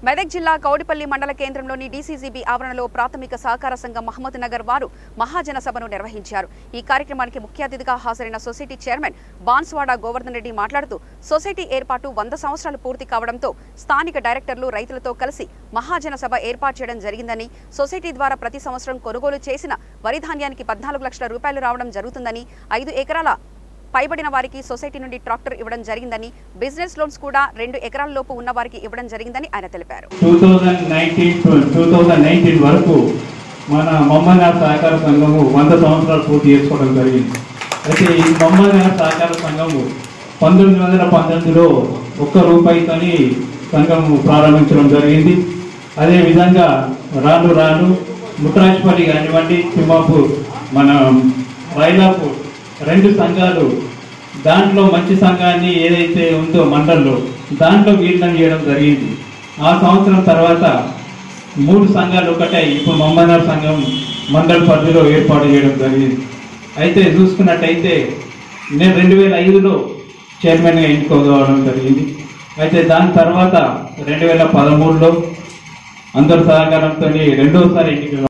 మెదక్ జిల్లా కౌడిపల్లి మండల కేంద్రంలోని డీసీసీబీ ఆవరణలో ప్రాథమిక సహకార సంఘం మహమ్మద్ నగర్ వారు మహాజన సభను నిర్వహించారు ఈ కార్యక్రమానికి ముఖ్య అతిథిగా హాజరైన సొసైటీ చైర్మన్ బాన్స్వాడ గోవర్ధన్ రెడ్డి మాట్లాడుతూ సొసైటీ ఏర్పాటు వంద సంవత్సరాలు పూర్తి కావడంతో స్థానిక డైరెక్టర్లు రైతులతో కలిసి మహాజన సభ ఏర్పాటు చేయడం జరిగిందని సొసైటీ ద్వారా ప్రతి సంవత్సరం కొనుగోలు చేసిన వరి ధాన్యానికి పద్నాలుగు లక్షల రూపాయలు రావడం జరుగుతుందని ఐదు ఎకరాల పైబడిన వారికి సొసైటీ నుండి ట్రాక్టర్ ఇవ్వడం జరిగిందని బిజినెస్ లోన్స్ కూడా రెండు ఎకరాల లోపు ఉన్న వారికి ఇవ్వడం జరిగిందని ఆయన తెలిపారు two thousand nineteen two thousand nineteen వరకు మన మమ్మనార్ సహకార సంఘము వంద సంవత్సరాలు పూర్తి చేసుకోవడం జరిగింది అయితే ఈ మమ్మనార్ సహకార సంఘము పంతొమ్మిది వందల పంతొమ్మిదిలో ఒక్క రూపాయితోని సంఘము ప్రారంభించడం జరిగింది అదేవిధంగా రాను రాను ముట్రాజ్పల్లి కానివ్వండి తిమ్మాపూర్ మన రైలాపూర్ రెండు సంఘాలు దాంట్లో మంచి సంఘాన్ని ఏదైతే ఉందో మండల్లో దాంట్లో విలీనం చేయడం జరిగింది ఆ సంవత్సరం తర్వాత మూడు సంఘాలు ఒకటే ఇప్పుడు మమ్మనార్ సంఘం మండల పరిధిలో ఏర్పాటు చేయడం జరిగింది అయితే చూసుకున్నట్టయితే నేను రెండు వేల ఐదులో చైర్మన్గా ఎన్నుకోవడం జరిగింది అయితే దాని తర్వాత రెండు వేల పదమూడులో అందరి సహకారంతో రెండోసారి ఎన్నిక